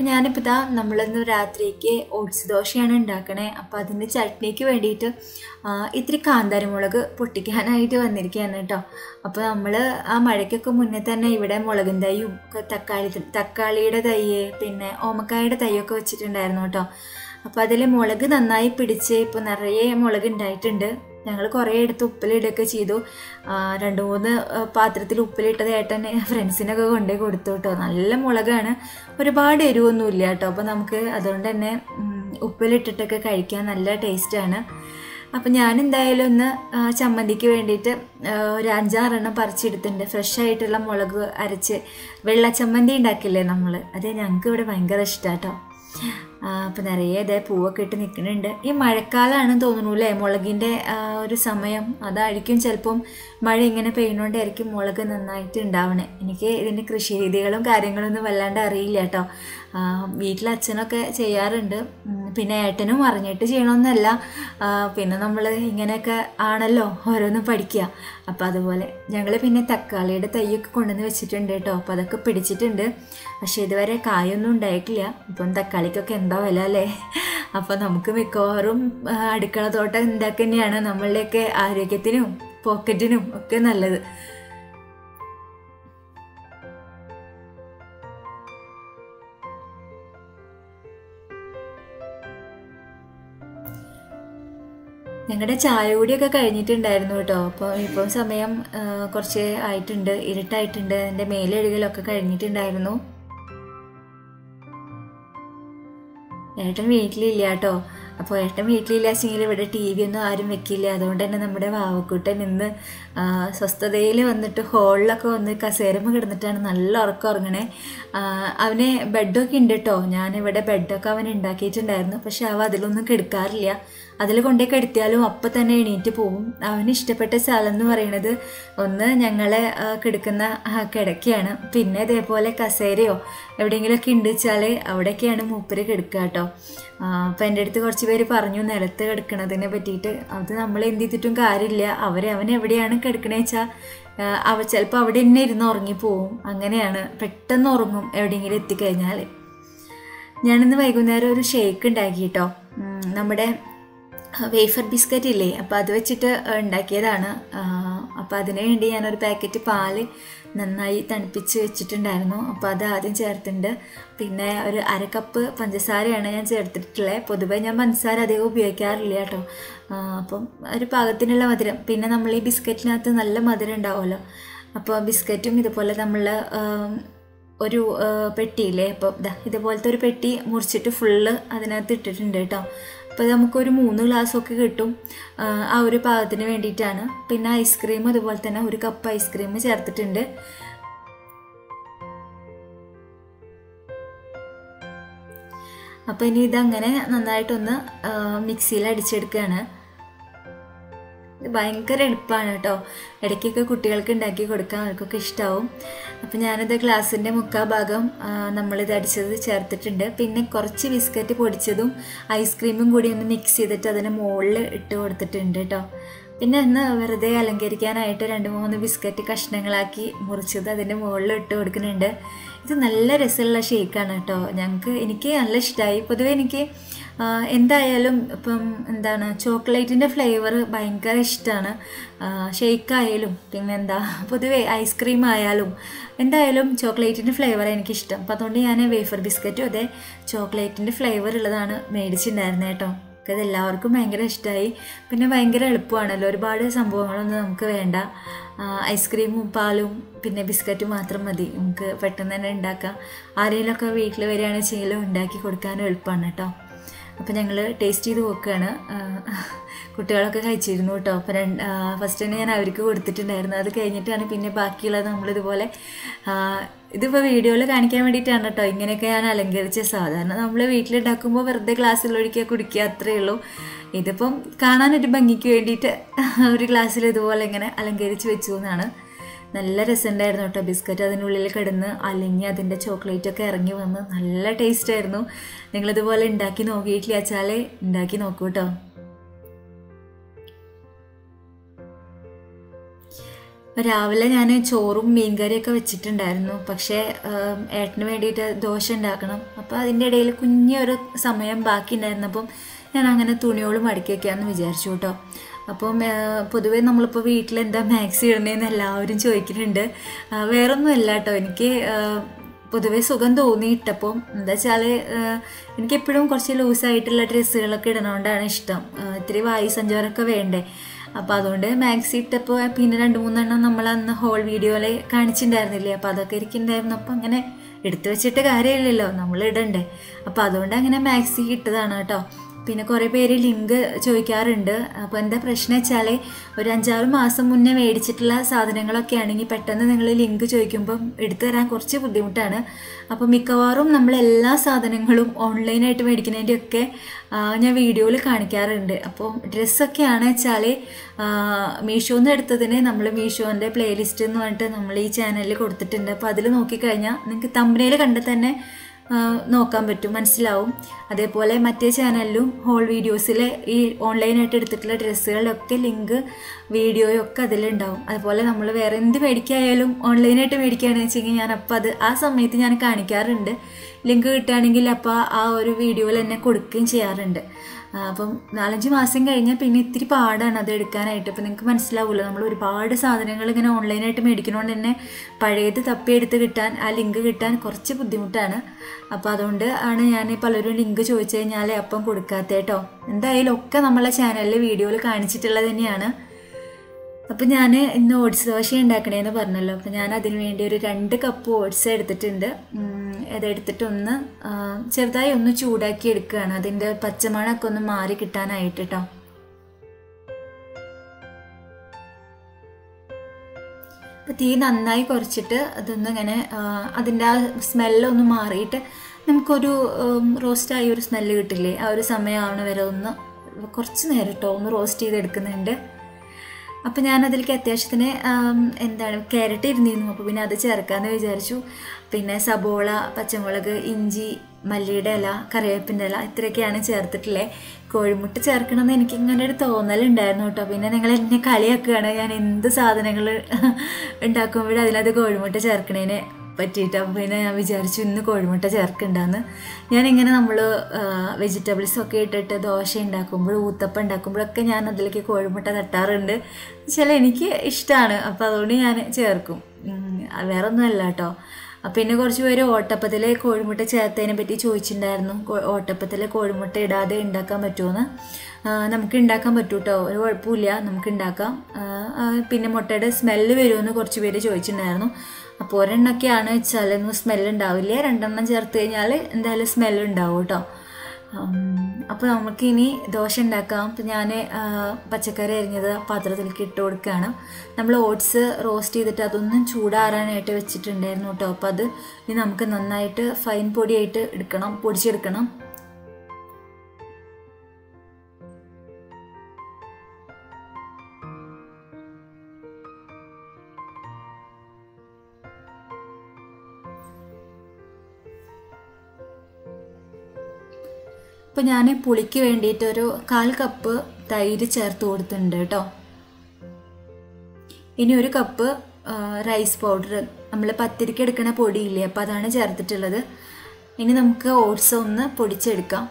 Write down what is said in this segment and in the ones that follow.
ഞാനിപ്പോൾ ഇതാ നമ്മളിന്ന് രാത്രിക്ക് ഓട്സ് ദോശയാണ് ഉണ്ടാക്കണേ അപ്പോൾ അതിൻ്റെ ചട്നിക്ക് വേണ്ടിയിട്ട് ആ, ഇത്തിരി കാന്താരിമുളക് പൊട്ടിക്കാനായിട്ട് വന്നിരിക്കുകയാണ് കേട്ടോ അപ്പോൾ നമ്മൾ ആ മഴയ്ക്കൊക്കെ മുന്നേ തന്നെ ഇവിടെ മുളകും തൈയും ഒക്കെ തക്കാളി തക്കാളിയുടെ തൈ പിന്നെ ഓമക്കായുടെ തൈയൊക്കെ വെച്ചിട്ടുണ്ടായിരുന്നു കേട്ടോ അപ്പോൾ അതിൽ മുളക് നന്നായി പിടിച്ച് ഇപ്പോൾ നിറയെ മുളക് ഉണ്ടായിട്ടുണ്ട് ഞങ്ങൾ കുറേ എടുത്ത് ഉപ്പിലിടുകയൊക്കെ ചെയ്തു ആ, രണ്ട് മൂന്ന് ആ, പാത്രത്തിൽ ഉപ്പിലിട്ടത് ഏട്ടൻ ഫ്രണ്ട്സിനൊക്കെ കൊണ്ടുപോയി കൊടുത്തു കേട്ടോ നല്ല മുളകാണ് ഒരുപാട് എരിവൊന്നും ഇല്ല കേട്ടോ അപ്പോൾ നമുക്ക് അതുകൊണ്ട് തന്നെ ഉം, ഉപ്പിലിട്ടിട്ടൊക്കെ കഴിക്കാൻ നല്ല ടേസ്റ്റാണ് അപ്പം ഞാൻ എന്തായാലും ഒന്ന് ആ, ചമ്മന്തിക്ക് വേണ്ടിയിട്ട് ആ, ഒരു അഞ്ചാറെണ്ണം പറിച്ചെടുത്തിട്ടുണ്ട് ഫ്രഷ് ആയിട്ടുള്ള മുളക് അരച്ച് വെള്ള ചമ്മന്തി ഉണ്ടാക്കില്ലേ നമ്മൾ അത് ഞങ്ങൾക്ക് ഇവിടെ ഭയങ്കര ഇഷ്ടമാണ് കേട്ടോ അപ്പം നിറയെ ഇതേ പൂവൊക്കെ ഇട്ട് നിൽക്കുന്നുണ്ട് ഈ മഴക്കാലമാണെന്ന് തോന്നുന്നു അല്ലേ മുളകിൻ്റെ ആ, ഒരു സമയം അതായിരിക്കും ചിലപ്പം മഴ ഇങ്ങനെ പെയ്യുന്നോണ്ടായിരിക്കും മുളക് നന്നായിട്ട് ഉണ്ടാവണേ എനിക്ക് ഇതിൻ്റെ കൃഷി രീതികളും കാര്യങ്ങളൊന്നും വല്ലാണ്ട് അറിയില്ല കേട്ടോ ആ, വീട്ടിൽ അച്ഛനൊക്കെ ചെയ്യാറുണ്ട് ഉം, പിന്നെ ഏട്ടനും അറിഞ്ഞിട്ട് ചെയ്യണമെന്നല്ല ആ, പിന്നെ നമ്മൾ ഇങ്ങനെയൊക്കെ ആണല്ലോ ഓരോന്ന് പഠിക്കുക അപ്പോൾ അതുപോലെ ഞങ്ങൾ പിന്നെ തക്കാളിയുടെ തൈയൊക്കെ കൊണ്ടുവന്ന് വെച്ചിട്ടുണ്ട് കേട്ടോ അപ്പോൾ അതൊക്കെ പിടിച്ചിട്ടുണ്ട് പക്ഷേ ഇതുവരെ കായൊന്നും ഉണ്ടായിട്ടില്ല ഇപ്പം തക്കാളിക്കൊക്കെ എന്താ വില അല്ലേ അപ്പോൾ നമുക്ക് മിക്കവാറും ആ, അടുക്കള തോട്ടം ഉണ്ടാക്കുക തന്നെയാണ് നമ്മളുടെയൊക്കെ ആരോഗ്യത്തിനും പോക്കറ്റിനും ഒക്കെ നല്ലത് ഞങ്ങളുടെ ചായ കൂടിയൊക്കെ കഴിഞ്ഞിട്ടുണ്ടായിരുന്നു കേട്ടോ അപ്പോൾ ഇപ്പോൾ സമയം ആ, കുറച്ച് ആയിട്ടുണ്ട് ഇരുട്ടായിട്ടുണ്ട് എൻ്റെ മേലെഴുകലൊക്കെ കഴിഞ്ഞിട്ടുണ്ടായിരുന്നു ഏട്ടൻ വീട്ടിലില്ല കേട്ടോ അപ്പോൾ ഏട്ടൻ വീട്ടിലില്ലാച്ചെങ്കിൽ ഇവിടെ ടി വി ഒന്നും ആരും വെക്കില്ല അതുകൊണ്ട് തന്നെ നമ്മുടെ വാവക്കുട്ടൻ ഇന്ന് ആ, സ്വസ്ഥതയിൽ വന്നിട്ട് ഹോളിലൊക്കെ വന്ന് കസേരമ്മ കിടന്നിട്ടാണ് നല്ല ഉറക്കം ഉറങ്ങണേ ആ, അവന് ബെഡൊക്കെ ഉണ്ട് കേട്ടോ ഞാനിവിടെ ബെഡൊക്കെ അവൻ ഉണ്ടാക്കിയിട്ടുണ്ടായിരുന്നു പക്ഷെ അവ അതിലൊന്നും കിടക്കാറില്ല അതിൽ കൊണ്ടേ കിടത്തിയാലും അപ്പം തന്നെ എണീറ്റ് പോവും അവന് ഇഷ്ടപ്പെട്ട സ്ഥലം എന്ന് പറയുന്നത് ഒന്ന് ഞങ്ങളെ ആ, കിടക്കുന്ന ആ, കിടക്കയാണ് പിന്നെ ഇതേപോലെ കസേരയോ എവിടെയെങ്കിലുമൊക്കെ ഉണ്ട് വെച്ചാൽ അവിടെയൊക്കെയാണ് മൂപ്പര് കിടക്കുക കേട്ടോ അപ്പം എൻ്റെ അടുത്ത് കുറച്ച് പേര് പറഞ്ഞു നിലത്ത് കിടക്കണതിനെ പറ്റിയിട്ട് അത് നമ്മൾ എന്ത് ചെയ്തിട്ടും കാര്യമില്ല അവരെ അവൻ എവിടെയാണ് കിടക്കണേ വെച്ചാൽ അവ ചിലപ്പോൾ അവിടെ തന്നെ ഇരുന്ന് ഉറങ്ങിപ്പോവും അങ്ങനെയാണ് പെട്ടെന്ന് ഉറങ്ങും എവിടെയെങ്കിലും എത്തിക്കഴിഞ്ഞാൽ ഞാനിന്ന് വൈകുന്നേരം ഒരു ഷേക്ക് ഉണ്ടാക്കി കേട്ടോ ഉം, നമ്മുടെ വേഫർ ബിസ്ക്കറ്റ് ഇല്ലേ അപ്പോൾ അത് വെച്ചിട്ട് ഉണ്ടാക്കിയതാണ് അപ്പോൾ അതിന് വേണ്ടി ഞാനൊരു പാക്കറ്റ് പാല് നന്നായി തണുപ്പിച്ച് വെച്ചിട്ടുണ്ടായിരുന്നു അപ്പോൾ അത് ആദ്യം ചേർത്തിട്ടുണ്ട് പിന്നെ ഒരു അര കപ്പ് പഞ്ചസാരയാണ് ഞാൻ ചേർത്തിട്ടുള്ളത് പൊതുവേ ഞാൻ പഞ്ചസാര അധികം ഉപയോഗിക്കാറില്ല കേട്ടോ ആ, അപ്പം ഒരു പാകത്തിനുള്ള മധുരം പിന്നെ നമ്മൾ ഈ ബിസ്ക്കറ്റിനകത്ത് നല്ല മധുരം ഉണ്ടാവുമല്ലോ അപ്പോൾ ബിസ്ക്കറ്റും ഇതുപോലെ നമ്മൾ ഒരു ആ, പെട്ടിയില്ലേ അപ്പോൾ ഇതാ ഇതുപോലത്തെ ഒരു പെട്ടി മുറിച്ചിട്ട് ഫുള്ള് അതിനകത്ത് ഇട്ടിട്ടുണ്ട് കേട്ടോ അപ്പോൾ നമുക്കൊരു മൂന്ന് ഗ്ലാസ്സൊക്കെ കിട്ടും ആ, ആ ഒരു പാകത്തിന് വേണ്ടിയിട്ടാണ് പിന്നെ ഐസ്ക്രീം അതുപോലെ തന്നെ ഒരു കപ്പ് ഐസ്ക്രീം ചേർത്തിട്ടുണ്ട് അപ്പോൾ ഇനി ഇതങ്ങനെ നന്നായിട്ടൊന്ന് ആ, മിക്സിയിൽ അടിച്ചെടുക്കുകയാണ് ഇത് ഭയങ്കര എളുപ്പമാണ് കേട്ടോ ഇടയ്ക്കൊക്കെ കുട്ടികൾക്ക് ഉണ്ടാക്കി കൊടുക്കാൻ അവർക്കൊക്കെ ഇഷ്ടമാവും അപ്പം ഞാനിത് ഗ്ലാസിൻ്റെ മുക്കാ ഭാഗം ആ, നമ്മളിത് അടിച്ചത് ചേർത്തിട്ടുണ്ട് പിന്നെ കുറച്ച് ബിസ്ക്കറ്റ് പൊടിച്ചതും ഐസ്ക്രീമും കൂടി ഒന്ന് മിക്സ് ചെയ്തിട്ട് അതിന് മുകളിൽ ഇട്ട് കൊടുത്തിട്ടുണ്ട് കേട്ടോ പിന്നെ ഒന്ന് വെറുതെ അലങ്കരിക്കാനായിട്ട് രണ്ട് മൂന്ന് ബിസ്ക്കറ്റ് കഷ്ണങ്ങളാക്കി മുറിച്ചത് അതിൻ്റെ മുകളിൽ ഇട്ട് കൊടുക്കുന്നുണ്ട് ഇത് നല്ല രസമുള്ള ഷേക്കാണ് കേട്ടോ ഞങ്ങൾക്ക് എനിക്ക് നല്ല ഇഷ്ടമായി പൊതുവെ എനിക്ക് ആ, എന്തായാലും ഇപ്പം എന്താണ് ചോക്ലേറ്റിൻ്റെ ഫ്ലേവർ ഭയങ്കര ഇഷ്ടമാണ് ഷേക്കായാലും പിന്നെന്താ പൊതുവെ ഐസ്ക്രീം ആയാലും എന്തായാലും ചോക്ലേറ്റിൻ്റെ ഫ്ലേവർ എനിക്കിഷ്ടം അപ്പോൾ അതുകൊണ്ട് ഞാൻ വേഫർ ബിസ്ക്കറ്റും അതെ ചോക്ലേറ്റിൻ്റെ ഫ്ലേവർ ഉള്ളതാണ് മേടിച്ചിട്ടുണ്ടായിരുന്നത് കേട്ടോ അത് എല്ലാവർക്കും ഭയങ്കര ഇഷ്ടമായി പിന്നെ ഭയങ്കര എളുപ്പമാണല്ലോ ഒരുപാട് സംഭവങ്ങളൊന്നും നമുക്ക് വേണ്ട ആ, ഐസ്ക്രീമും പാലും പിന്നെ ബിസ്ക്കറ്റും മാത്രം മതി നമുക്ക് പെട്ടെന്ന് തന്നെ ഉണ്ടാക്കാം ആരെങ്കിലുമൊക്കെ വീട്ടിൽ വരികയാണെന്ന് വെച്ചെങ്കിലും ഉണ്ടാക്കി കൊടുക്കാനും എളുപ്പമാണ് കേട്ടോ അപ്പോൾ ഞങ്ങൾ ടേസ്റ്റ് ചെയ്ത് നോക്കുകയാണ് ആ, കുട്ടികളൊക്കെ കഴിച്ചിരുന്നു കേട്ടോ അപ്പോൾ രണ്ട് ഫസ്റ്റ് തന്നെ ഞാൻ അവർക്ക് കൊടുത്തിട്ടുണ്ടായിരുന്നു അത് കഴിഞ്ഞിട്ടാണ് പിന്നെ ബാക്കിയുള്ളത് നമ്മളിതുപോലെ ആ, ഇതിപ്പോൾ വീഡിയോയിൽ കാണിക്കാൻ വേണ്ടിയിട്ടാണ് കേട്ടോ ഇങ്ങനെയൊക്കെ ഞാൻ അലങ്കരിച്ച സാധാരണ നമ്മൾ വീട്ടിലുണ്ടാക്കുമ്പോൾ വെറുതെ ഗ്ലാസ്സിൽ ഒഴിക്കുക കുടിക്കുക അത്രയേ ഉള്ളൂ ഇതിപ്പം കാണാനൊരു ഭംഗിക്ക് വേണ്ടിയിട്ട് ഒരു ഗ്ലാസ്സിൽ ഇതുപോലെ ഇങ്ങനെ അലങ്കരിച്ച് വെച്ചു എന്നാണ് നല്ല രസമുണ്ടായിരുന്നു കേട്ടോ ബിസ്ക്കറ്റ് അതിനുള്ളിൽ കിടന്ന് അലിഞ്ഞ് അതിൻ്റെ ചോക്ലേറ്റ് ഒക്കെ ഇറങ്ങി വന്ന് നല്ല ടേസ്റ്റ് ആയിരുന്നു നിങ്ങളിതുപോലെ ഉണ്ടാക്കി നോക്കിയിട്ടില്ല വെച്ചാൽ ഉണ്ടാക്കി നോക്കൂ കേട്ടോ രാവിലെ ഞാൻ ചോറും മീൻകറിയൊക്കെ വെച്ചിട്ടുണ്ടായിരുന്നു പക്ഷേ ആം, ഏട്ടന് വേണ്ടിയിട്ട് ദോശ ഉണ്ടാക്കണം അപ്പോൾ അതിൻ്റെ ഇടയിൽ കുഞ്ഞൊരു സമയം ബാക്കി ഉണ്ടായിരുന്നപ്പം ഞാൻ അങ്ങനെ തുണിയോട് മടക്കി വയ്ക്കാമെന്ന് വിചാരിച്ചു കേട്ടോ അപ്പം ആ, പൊതുവേ നമ്മളിപ്പോൾ വീട്ടിൽ എന്താ മാക്സി ഇടണേന്ന് എല്ലാവരും ചോദിക്കുന്നുണ്ട് ആ, വേറൊന്നുമല്ല കേട്ടോ എനിക്ക് ആ, പൊതുവേ സുഖം തോന്നി ഇട്ടപ്പോൾ എന്താ വെച്ചാൽ എനിക്കെപ്പോഴും കുറച്ച് ലൂസായിട്ടുള്ള ഡ്രസ്സുകളൊക്കെ ഇടണോണ്ടാണ് ഇഷ്ടം ആ, ഇത്തിരി വായു സഞ്ചാരമൊക്കെ വേണ്ടേ അപ്പോൾ അതുകൊണ്ട് മാക്സി ഇട്ടപ്പോൾ പിന്നെ രണ്ട് മൂന്നെണ്ണം നമ്മൾ അന്ന് ഹോൾ വീഡിയോയിൽ കാണിച്ചിട്ടുണ്ടായിരുന്നില്ലേ അപ്പോൾ അതൊക്കെ ഇരിക്കുന്നുണ്ടായിരുന്നു അപ്പോൾ അങ്ങനെ എടുത്തു വെച്ചിട്ട് കാര്യമില്ലല്ലോ നമ്മൾ ഇടണ്ടേ അപ്പോൾ അതുകൊണ്ട് അങ്ങനെ മാക്സി ഇട്ടതാണ് കേട്ടോ പിന്നെ കുറേ പേര് ലിങ്ക് ചോദിക്കാറുണ്ട് അപ്പോൾ എന്താ പ്രശ്നം വെച്ചാൽ ഒരു അഞ്ചാറ് മാസം മുന്നേ മേടിച്ചിട്ടുള്ള സാധനങ്ങളൊക്കെ ആണെങ്കിൽ പെട്ടെന്ന് നിങ്ങൾ ലിങ്ക് ചോദിക്കുമ്പം എടുത്തു തരാൻ കുറച്ച് ബുദ്ധിമുട്ടാണ് അപ്പോൾ മിക്കവാറും നമ്മൾ എല്ലാ സാധനങ്ങളും ഓൺലൈനായിട്ട് മേടിക്കുന്നതിൻ്റെയൊക്കെ ആ, ഞാൻ വീഡിയോയിൽ കാണിക്കാറുണ്ട് അപ്പോൾ ഡ്രസ്സൊക്കെയാണ് വെച്ചാൽ മീഷോന്ന് എടുത്തതിന് നമ്മൾ മീഷോൻ്റെ പ്ലേലിസ്റ്റ് എന്ന് പറഞ്ഞിട്ട് നമ്മൾ ഈ ചാനലിൽ കൊടുത്തിട്ടുണ്ട് അപ്പോൾ അതിൽ നോക്കിക്കഴിഞ്ഞാൽ നിങ്ങൾക്ക് തമ്പനയിൽ കണ്ടാൽ തന്നെ ആ, നോക്കാൻ പറ്റും മനസ്സിലാവും അതേപോലെ മറ്റേ ചാനലിലും ഹോൾ വീഡിയോസിൽ ഈ ഓൺലൈനായിട്ട് എടുത്തിട്ടുള്ള ഡ്രസ്സുകളിലൊക്കെ ലിങ്ക് വീഡിയോയും ഒക്കെ അതിലുണ്ടാവും അതുപോലെ നമ്മൾ വേറെ എന്ത് മേടിക്കായാലും ഓൺലൈനായിട്ട് മേടിക്കുകയാണെന്ന് വെച്ചെങ്കിൽ ഞാൻ അപ്പോൾ അത് ആ സമയത്ത് ഞാൻ കാണിക്കാറുണ്ട് ലിങ്ക് കിട്ടുകയാണെങ്കിൽ അപ്പോൾ ആ ഒരു വീഡിയോയിൽ തന്നെ കൊടുക്കുകയും ചെയ്യാറുണ്ട് ആ, അപ്പം നാലഞ്ച് മാസം കഴിഞ്ഞാൽ പിന്നെ ഇത്തിരി പാടാണ് അത് എടുക്കാനായിട്ട് ഇപ്പം നിങ്ങൾക്ക് മനസ്സിലാവുമല്ലോ നമ്മൾ ഒരുപാട് സാധനങ്ങൾ ഇങ്ങനെ ഓൺലൈനായിട്ട് മേടിക്കുന്നതുകൊണ്ട് തന്നെ പഴയത് തപ്പിയെടുത്ത് കിട്ടാൻ ആ ലിങ്ക് കിട്ടാൻ കുറച്ച് ബുദ്ധിമുട്ടാണ് അപ്പോൾ അതുകൊണ്ട് ആണ് ഞാൻ പലരും ലിങ്ക് ചോദിച്ചു കഴിഞ്ഞാൽ അപ്പം കൊടുക്കാത്ത കേട്ടോ എന്തായാലും ഒക്കെ നമ്മളെ ചാനലിൽ വീഡിയോയിൽ കാണിച്ചിട്ടുള്ളത് തന്നെയാണ് അപ്പം ഞാൻ ഇന്ന് ഓട്സ് ദോശ ഉണ്ടാക്കണേന്ന് പറഞ്ഞല്ലോ അപ്പം ഞാൻ അതിന് വേണ്ടി ഒരു രണ്ട് കപ്പ് ഓട്സ് എടുത്തിട്ടുണ്ട് ഉം, അതെടുത്തിട്ട് ഒന്ന് ആ, ചെറുതായി ഒന്ന് ചൂടാക്കി എടുക്കുകയാണ് അതിൻ്റെ പച്ചമണമൊക്കെ ഒന്ന് മാറി കിട്ടാനായിട്ട് കേട്ടോ അപ്പോൾ തീ നന്നായി കുറച്ചിട്ട് അതൊന്ന് ഇങ്ങനെ ആ, അതിൻ്റെ ആ സ്മെല്ലൊന്ന് മാറിയിട്ട് നമുക്കൊരു റോസ്റ്റായി ഒരു സ്മെല്ല് കിട്ടില്ലേ ആ ഒരു സമയമാവണ വരെ ഒന്ന് കുറച്ച് നേരം കേട്ടോ ഒന്ന് റോസ്റ്റ് ചെയ്തെടുക്കുന്നുണ്ട് അപ്പം ഞാൻ അതിലേക്ക് അത്യാവശ്യത്തിന് ആം, എന്താണ് ക്യാരറ്റ് ഇരുന്നിരുന്നു അപ്പോൾ പിന്നെ അത് ചേർക്കാമെന്ന് വിചാരിച്ചു പിന്നെ സബോള പച്ചമുളക് ഇഞ്ചി മല്ലിയുടെ ഇല കറിവേപ്പിൻ്റെ ഇല ഇത്രയൊക്കെയാണ് ചേർത്തിട്ടുള്ളത് കോഴിമുട്ട ചേർക്കണമെന്ന് എനിക്ക് ഇങ്ങനെ ഒരു തോന്നലുണ്ടായിരുന്നു കേട്ടോ പിന്നെ നിങ്ങൾ എന്നെ കളിയാക്കുകയാണ് ഞാൻ എന്ത് സാധനങ്ങൾ ഉണ്ടാക്കുമ്പോഴും അതിനകത്ത് കോഴിമുട്ട ചേർക്കണേനെ പറ്റിയിട്ട് അപ്പോൾ പിന്നെ ഞാൻ വിചാരിച്ചു ഇന്ന് കോഴിമുട്ട ചേർക്കണ്ടെന്ന് ഞാനിങ്ങനെ നമ്മൾ വെജിറ്റബിൾസ് ഒക്കെ ഇട്ടിട്ട് ദോശ ഉണ്ടാക്കുമ്പോൾ ഊത്തപ്പം ഉണ്ടാക്കുമ്പോഴൊക്കെ ഞാൻ അതിലേക്ക് കോഴിമുട്ട തട്ടാറുണ്ട് ചില എനിക്ക് ഇഷ്ടമാണ് അപ്പോൾ അതുകൊണ്ട് ഞാൻ ചേർക്കും ഉം, അത് വേറെ ഒന്നുമല്ല കേട്ടോ അപ്പം പിന്നെ കുറച്ച് പേര് ഓട്ടപ്പത്തിൽ കോഴിമുട്ട ചേർത്തതിനെ പറ്റി ചോദിച്ചിട്ടുണ്ടായിരുന്നു കോ- ഓട്ടപ്പത്തിൽ കോഴിമുട്ട ഇടാതെ ഉണ്ടാക്കാൻ പറ്റുമെന്ന് ആ, നമുക്ക് ഉണ്ടാക്കാൻ പറ്റൂ കേട്ടോ ഒരു കുഴപ്പമില്ല നമുക്ക് ഉണ്ടാക്കാം ആ, ആ, പിന്നെ മുട്ടയുടെ സ്മെല്ല് വരുമെന്ന് കുറച്ച് പേര് ചോദിച്ചിട്ടുണ്ടായിരുന്നു അപ്പോൾ ഒരെണ്ണൊക്കെയാണ് വെച്ചാൽ ഒന്നും സ്മെല്ല് ഉണ്ടാവില്ല രണ്ടെണ്ണം ചേർത്ത് കഴിഞ്ഞാൽ എന്തായാലും സ്മെല്ല് ഉണ്ടാവും കേട്ടോ അപ്പോൾ നമുക്ക് ഇനി ദോശ ഉണ്ടാക്കാം അപ്പം ഞാൻ പച്ചക്കറി അരിഞ്ഞത് പാത്രത്തിലേക്ക് ഇട്ട് കൊടുക്കുകയാണ് നമ്മൾ ഓട്സ് റോസ്റ്റ് ചെയ്തിട്ട് അതൊന്നും ചൂടാറാനായിട്ട് വെച്ചിട്ടുണ്ടായിരുന്നു കേട്ടോ അപ്പോൾ അത് ഇനി നമുക്ക് നന്നായിട്ട് ഫൈൻ പൊടിയായിട്ട് എടുക്കണം പൊടിച്ചെടുക്കണം അപ്പോൾ ഞാൻ പുളിക്ക് വേണ്ടിയിട്ട് ഒരു കാൽ കപ്പ് തൈര് ചേർത്ത് കൊടുത്തിട്ടുണ്ട് കേട്ടോ ഇനി ഒരു കപ്പ് ആ, റൈസ് പൗഡർ നമ്മൾ പത്തിരിക്ക് എടുക്കുന്ന പൊടിയില്ലേ അപ്പോൾ അതാണ് ചേർത്തിട്ടുള്ളത് ഇനി നമുക്ക് ഓട്സ് ഒന്ന് പൊടിച്ചെടുക്കാം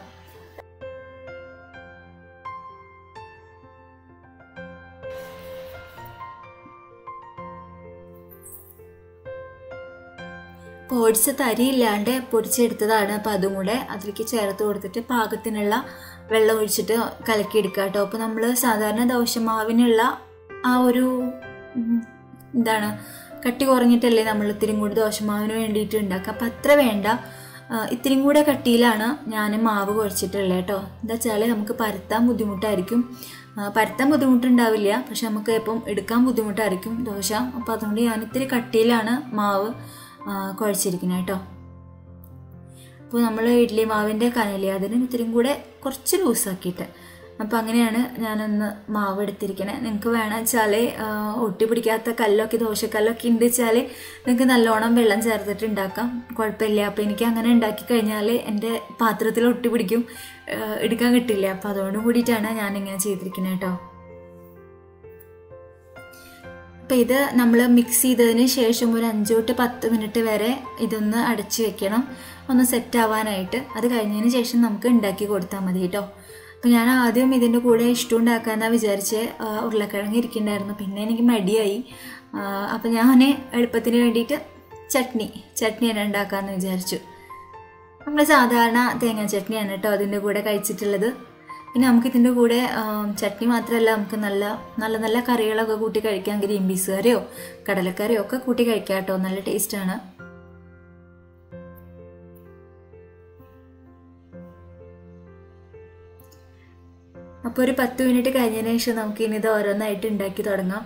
ഓട്സ് തരിയില്ലാണ്ട് പൊടിച്ചെടുത്തതാണ് അപ്പോൾ അതും കൂടെ അതിലേക്ക് ചേർത്ത് കൊടുത്തിട്ട് പാകത്തിനുള്ള വെള്ളം ഒഴിച്ചിട്ട് കലക്കിയെടുക്കുക കേട്ടോ അപ്പോൾ നമ്മൾ സാധാരണ ദോശമാവിനുള്ള ആ ഒരു ഉം, എന്താണ് കട്ടി കുറഞ്ഞിട്ടല്ലേ നമ്മൾ ഇത്തിരി കൂടി ദോശമാവിന് വേണ്ടിയിട്ട് ഉണ്ടാക്കുക അപ്പം അത്ര വേണ്ട ആ, ഇത്തിരിയും കൂടെ കട്ടിയിലാണ് ഞാൻ മാവ് കുഴച്ചിട്ടുള്ളത് കേട്ടോ എന്താ വെച്ചാൽ നമുക്ക് പരത്താൻ ബുദ്ധിമുട്ടായിരിക്കും ആ, പരത്താൻ ബുദ്ധിമുട്ടുണ്ടാവില്ല പക്ഷെ നമുക്ക് ഇപ്പം എടുക്കാൻ ബുദ്ധിമുട്ടായിരിക്കും ദോശ അപ്പോൾ അതുകൊണ്ട് ഞാൻ ഇത്തിരി കട്ടിയിലാണ് മാവ് ആ, കുഴച്ചിരിക്കുന്നത് കേട്ടോ അപ്പോൾ നമ്മൾ ഇഡ്ഡലി മാവിൻ്റെ കനലി അതിന് ഇത്തിരിയും കൂടെ കുറച്ച് ലൂസാക്കിയിട്ട് അപ്പോൾ അങ്ങനെയാണ് ഞാനൊന്ന് മാവ് എടുത്തിരിക്കണേ നിങ്ങൾക്ക് വേണം വെച്ചാൽ ഒട്ടി പിടിക്കാത്ത കല്ലൊക്കെ ദോശക്കല്ലൊക്കെ ഉണ്ട് വെച്ചാൽ നിങ്ങൾക്ക് നല്ലോണം വെള്ളം ചേർത്തിട്ട് ഉണ്ടാക്കാം കുഴപ്പമില്ല അപ്പോൾ എനിക്ക് അങ്ങനെ ഉണ്ടാക്കി കഴിഞ്ഞാൽ എൻ്റെ പാത്രത്തിൽ ഒട്ടി പിടിക്കും ആ, എടുക്കാൻ കിട്ടില്ല അപ്പോൾ അതോട് കൂടിയിട്ടാണ് ഞാനിങ്ങനെ ചെയ്തിരിക്കുന്നത് കേട്ടോ അപ്പോൾ ഇത് നമ്മൾ മിക്സ് ചെയ്തതിന് ശേഷം ഒരു അഞ്ച് തൊട്ട് പത്ത് മിനിറ്റ് വരെ ഇതൊന്ന് അടച്ചു വെക്കണം ഒന്ന് സെറ്റ് ആവാനായിട്ട് അത് കഴിഞ്ഞതിന് ശേഷം നമുക്ക് ഉണ്ടാക്കി കൊടുത്താൽ മതി കേട്ടോ അപ്പോൾ ഞാൻ ആദ്യം ഇതിൻ്റെ കൂടെ ഇഷ്ടം ഉണ്ടാക്കാമെന്നാണ് വിചാരിച്ച് ആ, ഉരുളക്കിഴങ്ങ് ഇരിക്കുന്നുണ്ടായിരുന്നു പിന്നെ എനിക്ക് മടിയായി അപ്പോൾ ഞാൻ എളുപ്പത്തിന് വേണ്ടിയിട്ട് ചട്നി ചട്നിയാണ് ഉണ്ടാക്കാമെന്ന് വിചാരിച്ചു നമ്മൾ സാധാരണ തേങ്ങാ ചട്നിയാണ് കേട്ടോ അതിൻ്റെ കൂടെ കഴിച്ചിട്ടുള്ളത് പിന്നെ നമുക്ക് ഇതിൻ്റെ കൂടെ ആം, ചട്നി മാത്രമല്ല നമുക്ക് നല്ല നല്ല നല്ല കറികളൊക്കെ കൂട്ടി കഴിക്കാം ഗ്രീൻ പീസ് കറിയോ കടലക്കറിയോ ഒക്കെ കൂട്ടി കഴിക്കാം കേട്ടോ നല്ല ടേസ്റ്റാണ് അപ്പോൾ ഒരു പത്ത് മിനിറ്റ് കഴിഞ്ഞതിന് ശേഷം നമുക്ക് ഇനി ഇത് ഓരോന്നായിട്ട് ഉണ്ടാക്കി തുടങ്ങാം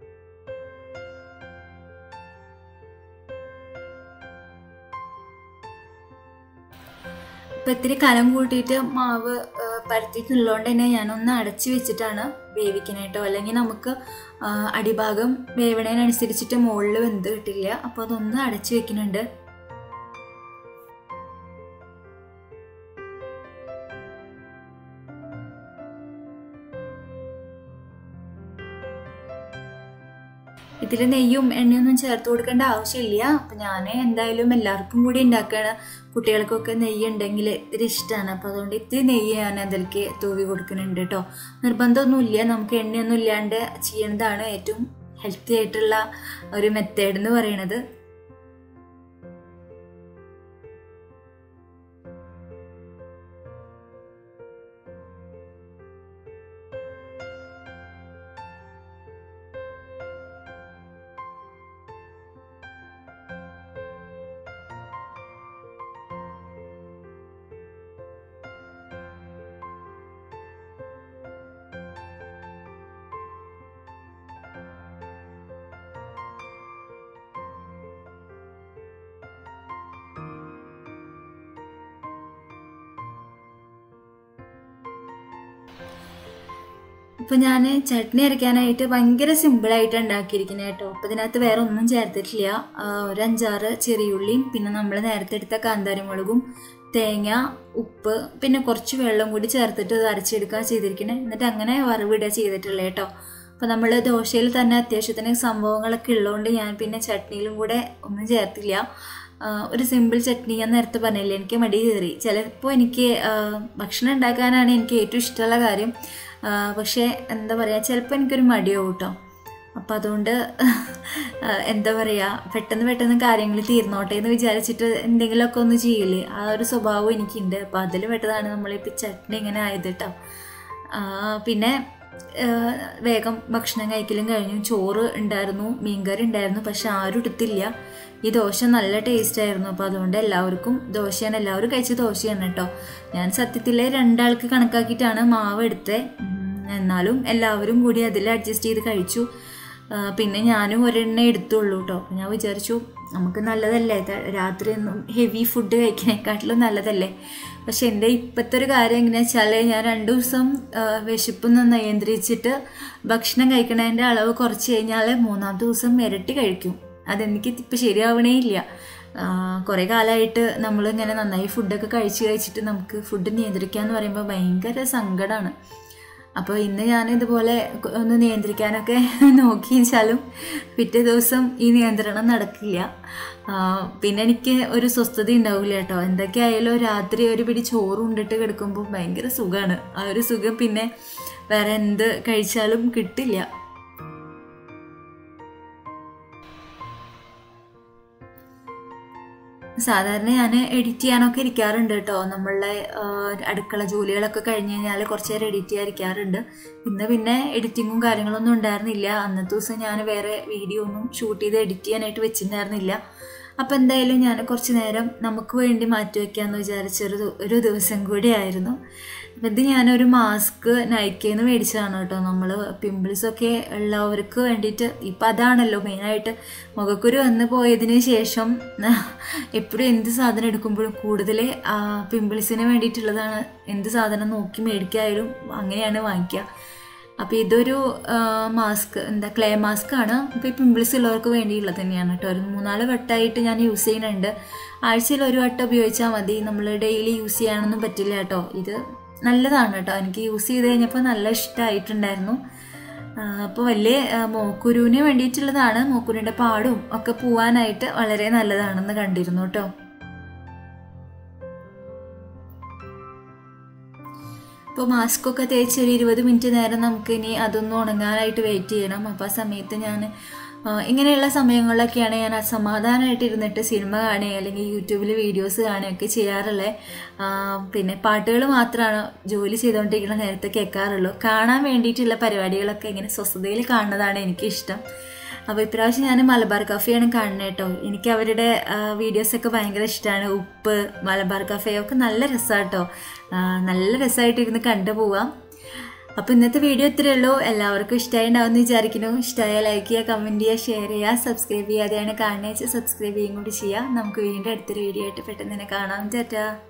ഇപ്പം ഇത്തിരി കനം കൂട്ടിയിട്ട് മാവ് ആ, പരത്തിയിട്ടുള്ളതുകൊണ്ട് തന്നെ ഞാനൊന്ന് അടച്ച് വെച്ചിട്ടാണ് വേവിക്കണേട്ടോ അല്ലെങ്കിൽ നമുക്ക് ആ, അടിഭാഗം വേവണതിനനുസരിച്ചിട്ട് മുകളിൽ വെന്ത് കിട്ടില്ല അപ്പോൾ അതൊന്ന് അടച്ച് വെക്കുന്നുണ്ട് ഇതിൽ നെയ്യും എണ്ണയൊന്നും ചേർത്ത് കൊടുക്കേണ്ട ആവശ്യമില്ല അപ്പം ഞാൻ എന്തായാലും എല്ലാവർക്കും കൂടി ഉണ്ടാക്കുകയാണ് കുട്ടികൾക്കൊക്കെ നെയ്യ് ഉണ്ടെങ്കിൽ ഇത്തിരി ഇഷ്ടമാണ് അപ്പോൾ അതുകൊണ്ട് ഇത്തിരി നെയ്യ് ഞാൻ അതിലേക്ക് തൂവി കൊടുക്കുന്നുണ്ട് കേട്ടോ നിർബന്ധമൊന്നുമില്ല നമുക്ക് എണ്ണയൊന്നും ഇല്ലാണ്ട് ചെയ്യേണ്ടതാണ് ഏറ്റവും ഹെൽത്തി ആയിട്ടുള്ള ഒരു മെത്തേഡ് എന്ന് പറയുന്നത് ഇപ്പം ഞാൻ ചട്നി അരയ്ക്കാനായിട്ട് ഭയങ്കര സിമ്പിളായിട്ട് ഉണ്ടാക്കിയിരിക്കുന്നത് കേട്ടോ അപ്പം ഇതിനകത്ത് വേറെ ഒന്നും ചേർത്തിട്ടില്ല ആ, ഒരു അഞ്ചാറ് ചെറിയുള്ളിയും പിന്നെ നമ്മൾ നേരത്തെ എടുത്ത കാന്താരിമുളകും തേങ്ങ ഉപ്പ് പിന്നെ കുറച്ച് വെള്ളം കൂടി ചേർത്തിട്ട് ഇത് അരച്ചെടുക്കുക ചെയ്തിരിക്കുന്നത് എന്നിട്ട് അങ്ങനെ വറവിടുക ചെയ്തിട്ടുള്ളത് കേട്ടോ അപ്പോൾ നമ്മൾ ദോശയിൽ തന്നെ അത്യാവശ്യത്തിന് സംഭവങ്ങളൊക്കെ ഉള്ളതുകൊണ്ട് ഞാൻ പിന്നെ ചട്നിയിലും കൂടെ ഒന്നും ചേർത്തില്ല ആ, ഒരു സിമ്പിൾ ചട്നി ഞാൻ നേരത്തെ പറഞ്ഞില്ലേ എനിക്ക് മടി കയറി ചിലപ്പോൾ എനിക്ക് ആ, ഭക്ഷണം ഉണ്ടാക്കാനാണ് എനിക്ക് ഏറ്റവും ഇഷ്ടമുള്ള കാര്യം ആ, പക്ഷേ എന്താ പറയുക ചിലപ്പോൾ എനിക്കൊരു മടിയാവും കേട്ടോ അപ്പം അതുകൊണ്ട് ആ, എന്താ പറയുക പെട്ടെന്ന് പെട്ടെന്ന് കാര്യങ്ങൾ തീർന്നോട്ടെ എന്ന് വിചാരിച്ചിട്ട് എന്തെങ്കിലുമൊക്കെ ഒന്ന് ചെയ്യില്ലേ ആ ഒരു സ്വഭാവം എനിക്കുണ്ട് അപ്പോൾ അതിൽ പെട്ടതാണ് നമ്മളിപ്പോൾ ചട്നി ഇങ്ങനെ ആയത് കേട്ടോ ആ, പിന്നെ ആ, വേഗം ഭക്ഷണം കഴിക്കലും കഴിഞ്ഞു ചോറ് ഉണ്ടായിരുന്നു മീൻകറി ഉണ്ടായിരുന്നു പക്ഷെ ആരും എടുത്തില്ല ഈ ദോശ നല്ല ടേസ്റ്റ് ആയിരുന്നു അപ്പോൾ അതുകൊണ്ട് എല്ലാവർക്കും ദോശയാണ് എല്ലാവരും കഴിച്ച ദോശയാണ് കേട്ടോ ഞാൻ സത്യത്തിൽ രണ്ടാൾക്ക് കണക്കാക്കിയിട്ടാണ് മാവ് എടുത്തത് എന്നാലും എല്ലാവരും കൂടി അതിൽ അഡ്ജസ്റ്റ് ചെയ്ത് കഴിച്ചു ആ, പിന്നെ ഞാനും ഒരെണ്ണ എടുത്തുള്ളൂ കേട്ടോ അപ്പോൾ ഞാൻ വിചാരിച്ചു നമുക്ക് നല്ലതല്ലേ ത- രാത്രി ഒന്നും ഹെവി ഫുഡ് കഴിക്കണേക്കാട്ടിലും നല്ലതല്ലേ പക്ഷെ എൻ്റെ ഇപ്പോഴത്തെ ഒരു കാര്യം എങ്ങനെയാണെന്ന് വെച്ചാൽ ഞാൻ രണ്ട് ദിവസം ആ, വിശപ്പൊന്ന് നിയന്ത്രിച്ചിട്ട് ഭക്ഷണം കഴിക്കണതിൻ്റെ അളവ് കുറച്ച് കഴിഞ്ഞാൽ മൂന്നാമത്തെ ദിവസം ഇരട്ടി കഴിക്കും അതെനിക്ക് ഇപ്പം ശരിയാവണേ ഇല്ല കുറേ കാലമായിട്ട് നമ്മളിങ്ങനെ നന്നായി ഫുഡൊക്കെ കഴിച്ച് കഴിച്ചിട്ട് നമുക്ക് ഫുഡ് നിയന്ത്രിക്കുക എന്ന് പറയുമ്പോൾ ഭയങ്കര സങ്കടമാണ് അപ്പോൾ ഇന്ന് ഞാൻ ഇതുപോലെ കൊ- ഒന്ന് നിയന്ത്രിക്കാനൊക്കെ നോക്കി വെച്ചാലും പിറ്റേ ദിവസം ഈ നിയന്ത്രണം നടക്കില്ല ആ, പിന്നെ എനിക്ക് ഒരു സ്വസ്ഥത ഉണ്ടാവില്ല കേട്ടോ എന്തൊക്കെയായാലും രാത്രി ഒരു പിടി ചോറ് ഉണ്ടിട്ട് കിടക്കുമ്പോൾ ഭയങ്കര സുഖമാണ് ആ ഒരു സുഖം പിന്നെ വേറെ എന്ത് കഴിച്ചാലും കിട്ടില്ല സാധാരണ ഞാൻ എഡിറ്റ് ചെയ്യാനൊക്കെ ഇരിക്കാറുണ്ട് കേട്ടോ നമ്മളുടെ ആ, അടുക്കള ജോലികളൊക്കെ കഴിഞ്ഞ് കഴിഞ്ഞാൽ കുറച്ച് നേരം എഡിറ്റ് ചെയ്യാൻ ഇരിക്കാറുണ്ട് ഇന്ന് പിന്നെ എഡിറ്റിങ്ങും കാര്യങ്ങളൊന്നും ഉണ്ടായിരുന്നില്ല അന്നത്തെ ദിവസം ഞാൻ വേറെ വീഡിയോ ഒന്നും ഷൂട്ട് ചെയ്ത് എഡിറ്റ് ചെയ്യാനായിട്ട് വെച്ചിട്ടുണ്ടായിരുന്നില്ല അപ്പം എന്തായാലും ഞാൻ കുറച്ച് നേരം നമുക്ക് വേണ്ടി മാറ്റി വയ്ക്കാമെന്ന് വിചാരിച്ചൊരു ദി- ഒരു ദിവസം കൂടി ആയിരുന്നു അപ്പം ഇത് ഞാനൊരു മാസ്ക് നൈക്കേന്ന് മേടിച്ചതാണ് കേട്ടോ നമ്മൾ പിമ്പിൾസൊക്കെ ഉള്ളവർക്ക് വേണ്ടിയിട്ട് ഇപ്പം അതാണല്ലോ മെയിനായിട്ട് മുഖക്കുരു വന്ന് പോയതിന് ശേഷം എപ്പോഴും എന്ത് സാധനം എടുക്കുമ്പോഴും കൂടുതൽ പിമ്പിൾസിന് വേണ്ടിയിട്ടുള്ളതാണ് എന്ത് സാധനം നോക്കി മേടിക്കായാലും അങ്ങനെയാണ് വാങ്ങിക്കുക അപ്പോൾ ഇതൊരു മാസ്ക് എന്താ ക്ലേ മാസ്ക് ആണ് ഇപ്പോൾ ഈ പിമ്പിൾസ് ഉള്ളവർക്ക് വേണ്ടിയുള്ളത് തന്നെയാണ് കേട്ടോ ഒരു മൂന്നാല് വട്ടമായിട്ട് ഞാൻ യൂസ് ചെയ്യുന്നുണ്ട് ആഴ്ചയിൽ ഒരു വട്ടം ഉപയോഗിച്ചാൽ മതി നമ്മൾ ഡെയിലി യൂസ് ചെയ്യാനൊന്നും പറ്റില്ല കേട്ടോ ഇത് നല്ലതാണ് കേട്ടോ എനിക്ക് യൂസ് ചെയ്ത് കഴിഞ്ഞപ്പോൾ നല്ല ഇഷ്ടമായിട്ടുണ്ടായിരുന്നു അപ്പോൾ വലിയ ആ, മോക്കുരുവിന് വേണ്ടിയിട്ടുള്ളതാണ് മോക്കുരുവിൻ്റെ പാടും ഒക്കെ പോവാനായിട്ട് വളരെ നല്ലതാണെന്ന് കണ്ടിരുന്നു കേട്ടോ ഇപ്പോൾ മാസ്ക് ഒക്കെ തേച്ച് ഒരു ഇരുപത് മിനിറ്റ് നേരം നമുക്ക് ഇനി അതൊന്ന് ഉണങ്ങാനായിട്ട് വെയിറ്റ് ചെയ്യണം അപ്പോൾ ആ സമയത്ത് ഞാൻ ആ, ഇങ്ങനെയുള്ള സമയങ്ങളിലൊക്കെയാണ് ഞാൻ അസമാധാനമായിട്ട് ഇരുന്നിട്ട് സിനിമ കാണുക അല്ലെങ്കിൽ യൂട്യൂബിൽ വീഡിയോസ് കാണുകയൊക്കെ ചെയ്യാറുള്ളത് ആ, പിന്നെ പാട്ടുകൾ മാത്രമാണ് ജോലി ചെയ്തുകൊണ്ടിരിക്കുന്ന നേരത്തെ കേൾക്കാറുള്ളൂ കാണാൻ വേണ്ടിയിട്ടുള്ള പരിപാടികളൊക്കെ ഇങ്ങനെ സ്വസ്ഥതയിൽ കാണുന്നതാണ് എനിക്കിഷ്ടം അപ്പോൾ ഇപ്രാവശ്യം ഞാൻ മലബാർ കഫേയാണ് കാണുന്നത് കേട്ടോ എനിക്ക് അവരുടെ വീഡിയോസൊക്കെ ഭയങ്കര ഇഷ്ടമാണ് ഉപ്പ് മലബാർ കഫേ ഒക്കെ നല്ല രസമാണ് കേട്ടോ നല്ല രസമായിട്ട് ഇരുന്ന് കണ്ടു പോവാം അപ്പോൾ ഇന്നത്തെ വീഡിയോ ഇത്രയേ ഉള്ളൂ എല്ലാവർക്കും ഇഷ്ടമായി ഉണ്ടാവുമെന്ന് വിചാരിക്കുന്നു ഇഷ്ടമായ ലൈക്ക് ചെയ്യുക കമൻറ്റ് ചെയ്യുക ഷെയർ ചെയ്യുക സബ്സ്ക്രൈബ് ചെയ്യാതെയാണ് കാണുന്നത് സബ്സ്ക്രൈബ് ചെയ്യും കൂടി ചെയ്യുക നമുക്ക് വീണ്ടും അടുത്തൊരു വീഡിയോ ആയിട്ട് പെട്ടെന്ന് തന്നെ കാണാം ചേട്ടാ